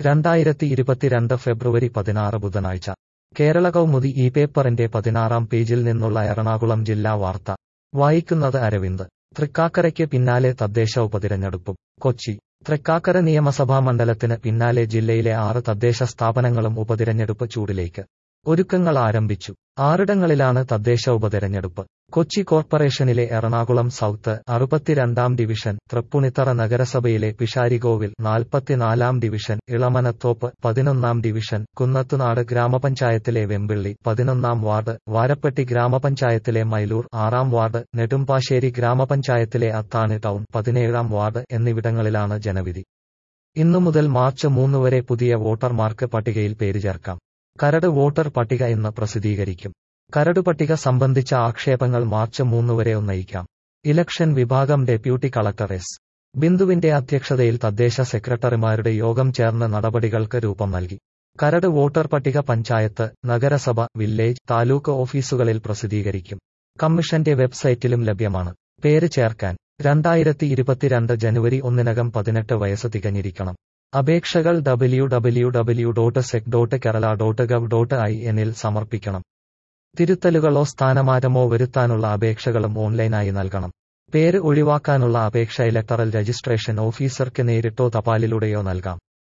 രണ്ടായിരത്തി ഇരുപത്തിരണ്ട് ഫെബ്രുവരി പതിനാറ് ബുധനാഴ്ച കേരള കൗമുദി ഈ പേപ്പറിന്റെ പതിനാറാം പേജിൽ നിന്നുള്ള എറണാകുളം ജില്ലാ വാർത്ത വായിക്കുന്നത് അരവിന്ദ് തൃക്കാക്കരയ്ക്ക് പിന്നാലെ തദ്ദേശ ഉപതിരഞ്ഞെടുപ്പും കൊച്ചി തൃക്കാക്കര നിയമസഭാ മണ്ഡലത്തിന് പിന്നാലെ ജില്ലയിലെ ആറ് തദ്ദേശ സ്ഥാപനങ്ങളും ഉപതിരഞ്ഞെടുപ്പ് ചൂടിലേക്ക് ഒരുക്കങ്ങൾ ആരംഭിച്ചു ആറിടങ്ങളിലാണ് തദ്ദേശ ഉപതെരഞ്ഞെടുപ്പ് കൊച്ചി കോർപ്പറേഷനിലെ എറണാകുളം സൗത്ത് അറുപത്തിരണ്ടാം ഡിവിഷൻ തൃപ്പുണിത്തറ നഗരസഭയിലെ പിഷാരികോവിൽ നാൽപ്പത്തിനാലാം ഡിവിഷൻ ഇളമനത്തോപ്പ് പതിനൊന്നാം ഡിവിഷൻ കുന്നത്തുനാട് ഗ്രാമപഞ്ചായത്തിലെ വെമ്പിള്ളി പതിനൊന്നാം വാർഡ് വാരപ്പെട്ടി ഗ്രാമപഞ്ചായത്തിലെ മൈലൂർ ആറാം വാർഡ് നെടുമ്പാശ്ശേരി ഗ്രാമപഞ്ചായത്തിലെ അത്താണി ടൗൺ പതിനേഴാം വാർഡ് എന്നിവിടങ്ങളിലാണ് ജനവിധി ഇന്നു മുതൽ മാർച്ച് മൂന്ന് വരെ പുതിയ വോട്ടർമാർക്ക് പട്ടികയിൽ പേര് ചേർക്കാം കരട് വോട്ടർ പട്ടിക ഇന്ന് പ്രസിദ്ധീകരിക്കും കരട് പട്ടിക സംബന്ധിച്ച ആക്ഷേപങ്ങൾ മാർച്ച് മൂന്ന് വരെ ഉന്നയിക്കാം ഇലക്ഷൻ വിഭാഗം ഡെപ്യൂട്ടി കളക്ടർ എസ് ബിന്ദുവിന്റെ അധ്യക്ഷതയിൽ തദ്ദേശ സെക്രട്ടറിമാരുടെ യോഗം ചേർന്ന് നടപടികൾക്ക് രൂപം നൽകി കരട് വോട്ടർ പട്ടിക പഞ്ചായത്ത് നഗരസഭ വില്ലേജ് താലൂക്ക് ഓഫീസുകളിൽ പ്രസിദ്ധീകരിക്കും കമ്മീഷന്റെ വെബ്സൈറ്റിലും ലഭ്യമാണ് പേര് ചേർക്കാൻ രണ്ടായിരത്തി ഇരുപത്തിരണ്ട് ജനുവരി ഒന്നിനകം പതിനെട്ട് വയസ്സ് തികഞ്ഞിരിക്കണം അപേക്ഷകൾ W W W dot sec dot Kerala dot gov dot I എന്നിൽ സമർപ്പിക്കണം തിരുത്തലുകളോ സ്ഥാനമാറ്റമോ വരുത്താനുള്ള അപേക്ഷകളും ഓൺലൈനായി നൽകണം പേര് ഒഴിവാക്കാനുള്ള അപേക്ഷ ഇലക്ടറൽ രജിസ്ട്രേഷൻ ഓഫീസർക്ക് നേരിട്ടോ തപാലിലൂടെയോ നൽകാം